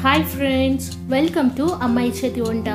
hi friends welcome to అమ్మాయి చేతి వంట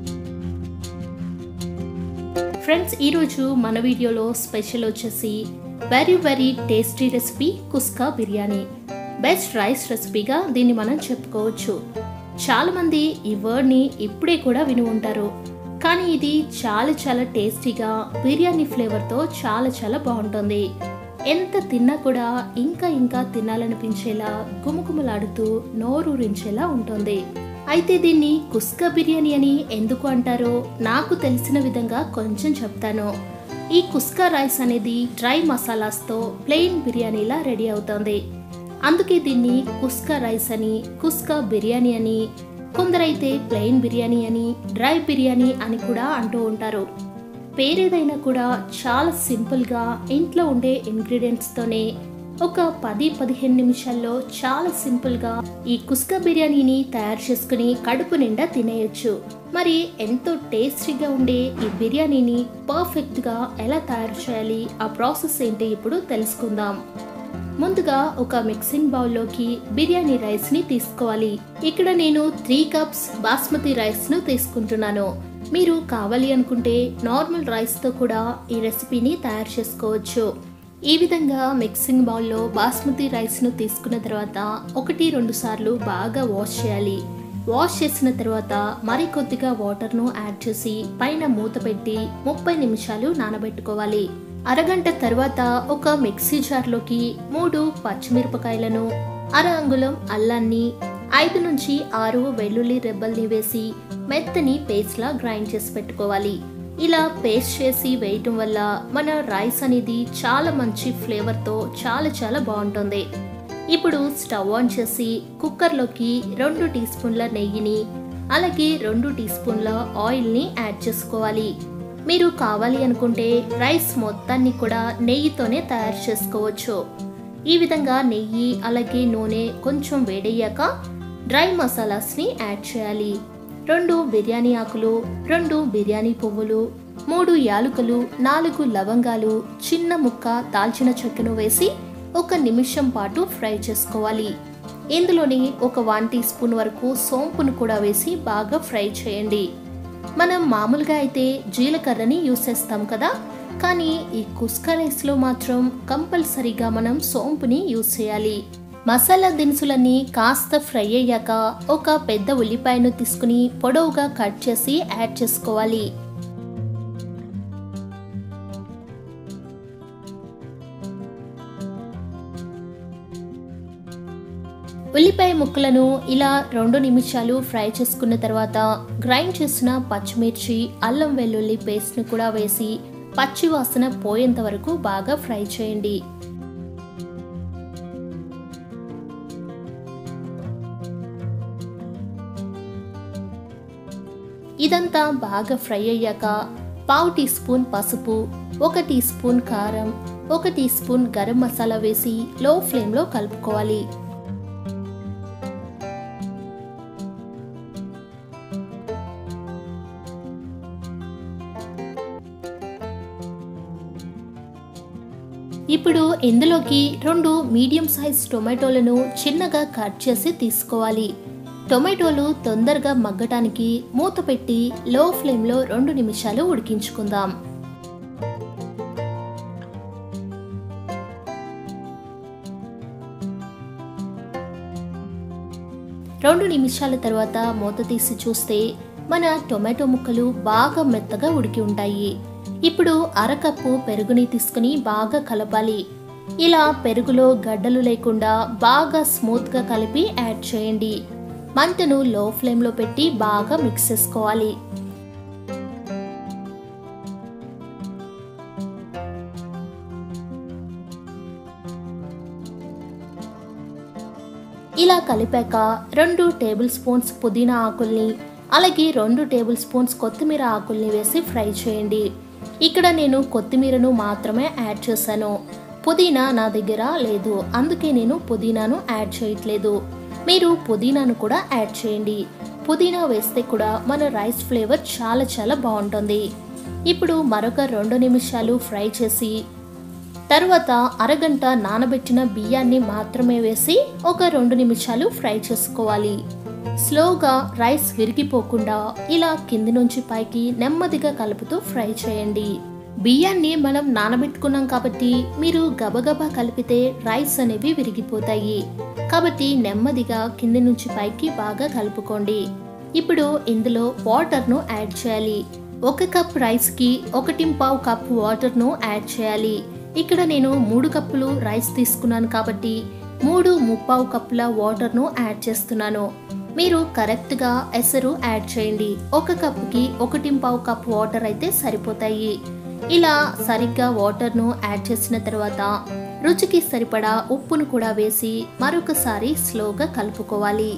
ఫ్రెండ్స్ ఈరోజు మన వీడియోలో స్పెషల్ వచ్చేసి very very tasty recipe kuska biryani best rice రెసిపీగా దీన్ని మనం చెప్పుకోవచ్చు చాలామంది ఈ వర్డ్ని ఇప్పుడే కూడా విని ఉంటారు కానీ ఇది చాలా చాలా టేస్టీగా బిర్యానీ ఫ్లేవర్తో చాలా చాలా బాగుంటుంది ఎంత తిన్నా కూడా ఇంకా ఇంకా తినాలనిపించేలా గుమగుమలాడుతూ నోరూరించేలా ఉంటుంది అయితే దీన్ని కుస్కా బిర్యానీ అని ఎందుకు అంటారో నాకు తెలిసిన విధంగా కొంచెం చెప్తాను ఈ కుస్కా రైస్ అనేది డ్రై మసాలాస్తో ప్లెయిన్ బిర్యానీలా రెడీ అవుతుంది అందుకే దీన్ని కుస్కా రైస్ అని కుస్కా బిర్యానీ అని కొందరైతే ప్లెయిన్ బిర్యానీ అని డ్రై బిర్యానీ అని కూడా అంటూ ఉంటారు పేరేదైనా కూడా చాలా సింపుల్గా ఇంట్లో ఉండే ఇంగ్రీడియంట్స్తోనే ఒక పది పదిహేను నిమిషాల్లో చాలా సింపుల్గా ఈ కుస్కా బిర్యానీని తయారు చేసుకుని కడుపు నిండా తినేయొచ్చు మరి ఎంతో టేస్టీగా ఉండే ఈ బిర్యానీని పర్ఫెక్ట్గా ఎలా తయారు చేయాలి ఆ ప్రాసెస్ ఏంటి ఇప్పుడు తెలుసుకుందాం ముందుగా ఒక మిక్సింగ్ బౌల్లోకి బిర్యానీ రైస్ని తీసుకోవాలి ఇక్కడ నేను త్రీ కప్స్ బాస్మతి రైస్ను తీసుకుంటున్నాను మీరు కావాలి అనుకుంటే నార్మల్ రైస్తో కూడా ఈ రెసిపీని తయారు చేసుకోవచ్చు ఈ విధంగా మిక్సింగ్ బౌల్లో బాస్మతి రైస్ను తీసుకున్న తర్వాత ఒకటి రెండు సార్లు బాగా వాష్ చేయాలి వాష్ చేసిన తర్వాత మరి కొద్దిగా వాటర్ను యాడ్ చేసి పైన మూత పెట్టి ముప్పై నిమిషాలు నానబెట్టుకోవాలి అరగంట తర్వాత ఒక మిక్సీ జార్లోకి మూడు పచ్చిమిరపకాయలను అర అంగుళం అల్లాన్ని ఐదు నుంచి ఆరు వెల్లుల్లి రెబ్బల్ని వేసి మెత్తని పేస్ట్లా గ్రైండ్ చేసి పెట్టుకోవాలి ఇలా పేస్ట్ చేసి వేయటం వల్ల మన రైస్ అనేది చాలా మంచి ఫ్లేవర్తో చాలా చాలా బాగుంటుంది ఇప్పుడు స్టవ్ ఆన్ చేసి కుక్కర్లోకి రెండు టీ స్పూన్ల నెయ్యిని అలాగే రెండు టీ స్పూన్ల ఆయిల్ని యాడ్ చేసుకోవాలి మీరు కావాలి అనుకుంటే రైస్ మొత్తాన్ని కూడా నెయ్యితోనే తయారు చేసుకోవచ్చు ఈ విధంగా నెయ్యి అలాగే నూనె కొంచెం వేడయ్యాక డ్రై మసాలాస్ని యాడ్ చేయాలి రెండు బిర్యానీ ఆకులు రెండు బిర్యానీ పువ్వులు మూడు యాలుకలు నాలుగు లవంగాలు చిన్న ముక్క దాల్చిన చెక్కను వేసి ఒక నిమిషం పాటు ఫ్రై చేసుకోవాలి ఇందులోని ఒక వన్ టీ స్పూన్ వరకు సోంపును కూడా వేసి బాగా ఫ్రై చేయండి మనం మామూలుగా అయితే జీలకర్రని యూస్ చేస్తాం కదా కానీ ఈ కుస్కా రైస్లో మాత్రం కంపల్సరీగా మనం సోంపుని యూస్ చేయాలి మసాలా దినుసులన్నీ కాస్త ఫ్రై అయ్యాక ఒక పెద్ద ఉల్లిపాయను తీసుకుని పొడవుగా కట్ చేసి యాడ్ చేసుకోవాలి ఉల్లిపాయ ముక్కలను ఇలా రెండు నిమిషాలు ఫ్రై చేసుకున్న తర్వాత గ్రైండ్ చేసిన పచ్చిమిర్చి అల్లం వెల్లుల్లి పేస్ట్ను కూడా వేసి పచ్చి వాసన పోయేంత వరకు బాగా ఫ్రై చేయండి ఇదంతా బాగా ఫ్రై అయ్యాక పావు టీ స్పూన్ పసుపు ఒక టీ స్పూన్ కారం ఒక టీ స్పూన్ గరం మసాలా వేసి లో ఫ్లేమ్లో కలుపుకోవాలి ఇప్పుడు ఇందులోకి రెండు మీడియం సైజ్ టొమాటోలను చిన్నగా కట్ చేసి తీసుకోవాలి టొమాటోలు తొందరగా మగ్గటానికి మూత పెట్టి లో ఫ్లేమ్లో రెండు నిమిషాలు ఉడికించుకుందాం రెండు నిమిషాల తర్వాత మూత తీసి చూస్తే మన టొమాటో ముక్కలు బాగా మెత్తగా ఉడికి ఉంటాయి ఇప్పుడు అరకప్పు పెరుగుని తీసుకుని బాగా కలపాలి ఇలా పెరుగులో గడ్డలు లేకుండా బాగా స్మూత్గా కలిపి యాడ్ చేయండి మంటను లో ఫ్లేమ్లో పెట్టి బాగా మిక్స్ చేసుకోవాలి ఇలా కలిపాక రెండు టేబుల్ స్పూన్స్ పుదీనా ఆకుల్ని అలాగే రెండు టేబుల్ స్పూన్స్ కొత్తిమీర ఆకుల్ని వేసి ఫ్రై చేయండి ఇక్కడ నేను కొత్తిమీరను మాత్రమే యాడ్ చేశాను పుదీనా నా దగ్గర లేదు అందుకే నేను పుదీనాను యాడ్ చేయట్లేదు మీరు పుదీనాను కూడా యాడ్ చేయండి పుదీనా వేస్తే కూడా మన రైస్ ఫ్లేవర్ చాలా చాలా బాగుంటుంది ఇప్పుడు మరొక రెండు నిమిషాలు ఫ్రై చేసి తరువాత అరగంట నానబెట్టిన బియ్యాన్ని మాత్రమే వేసి ఒక రెండు నిమిషాలు ఫ్రై చేసుకోవాలి స్లోగా రైస్ విరిగిపోకుండా ఇలా కింది నుంచి పైకి నెమ్మదిగా కలుపుతూ ఫ్రై చేయండి బియ్యాన్ని మనం నానబెట్టుకున్నాం కాబట్టి మీరు గబగబా కలిపితే రైస్ అనేవి విరిగిపోతాయి కాబట్టి నెమ్మదిగా కింది నుంచి పైకి బాగా కలుపుకోండి ఇప్పుడు ఇందులో వాటర్ను యాడ్ చేయాలి ఒక కప్ రైస్కి ఒకటి పావు కప్ వాటర్ను యాడ్ చేయాలి ఇక్కడ నేను మూడు కప్పులు రైస్ తీసుకున్నాను కాబట్టి మూడు ముప్పావు కప్పుల వాటర్ను యాడ్ చేస్తున్నాను మీరు కరెక్ట్గా ఎసరు యాడ్ చేయండి ఒక కప్కి ఒకటి పావు కప్ వాటర్ అయితే సరిపోతాయి ఇలా సరిగ్గా వాటర్ను యాడ్ చేసిన తర్వాత రుచికి సరిపడా ఉప్పును కూడా వేసి మరొకసారి స్లోగా కలుపుకోవాలి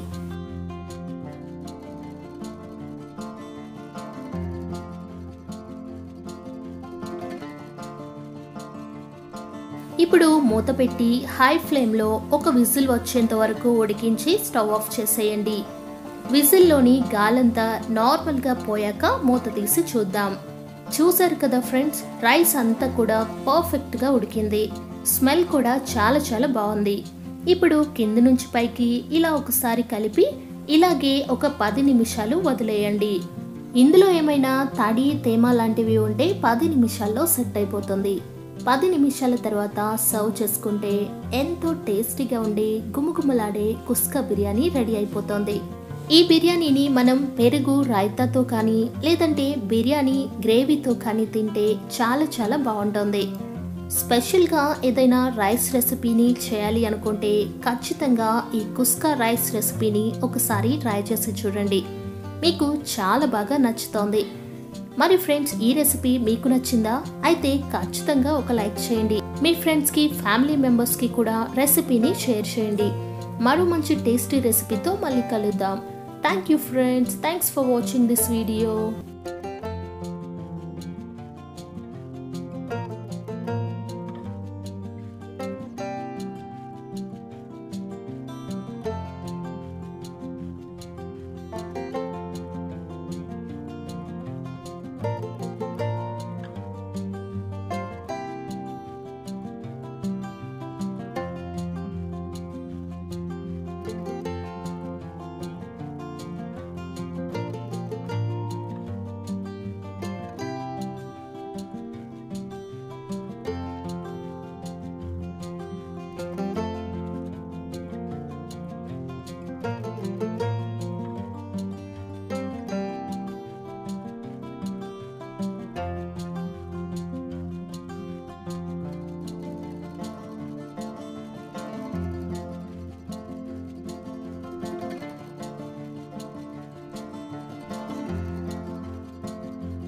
ఇప్పుడు మూత పెట్టి హై ఫ్లేమ్లో ఒక విజిల్ వచ్చేంత వరకు ఉడికించి స్టవ్ ఆఫ్ చేసేయండి విజిల్లోని గాలంతా నార్మల్గా పోయాక మూత తీసి చూద్దాం చూసారు కదా ఫ్రెండ్స్ రైస్ అంతా కూడా పర్ఫెక్ట్గా ఉడికింది స్మెల్ కూడా చాలా చాలా బాగుంది ఇప్పుడు కింద నుంచి పైకి ఇలా ఒకసారి కలిపి ఇలాగే ఒక పది నిమిషాలు వదిలేయండి ఇందులో ఏమైనా తడి తేమ లాంటివి ఉంటే పది నిమిషాల్లో సెట్ అయిపోతుంది పది నిమిషాల తర్వాత సర్వ్ చేసుకుంటే ఎంతో టేస్టీగా ఉండే గుమగుమలాడే కుస్కా బిర్యానీ రెడీ అయిపోతుంది ఈ బిర్యానీని మనం పెరుగు రైతాతో కానీ లేదంటే బిర్యానీ గ్రేవీతో కానీ తింటే చాలా చాలా బాగుంటుంది స్పెషల్గా ఏదైనా రైస్ రెసిపీని చేయాలి అనుకుంటే ఖచ్చితంగా ఈ కుస్కా రైస్ రెసిపీని ఒకసారి ట్రై చేసి చూడండి మీకు చాలా బాగా నచ్చుతోంది మరి ఫ్రెండ్స్ ఈ రెసిపీ మీకు నచ్చిందా అయితే ఖచ్చితంగా ఒక లైక్ చేయండి మీ ఫ్రెండ్స్కి ఫ్యామిలీ మెంబర్స్కి కూడా రెసిపీని షేర్ చేయండి మరో మంచి టేస్టీ రెసిపీతో మళ్ళీ కలుద్దాం thank you friends thanks for watching this video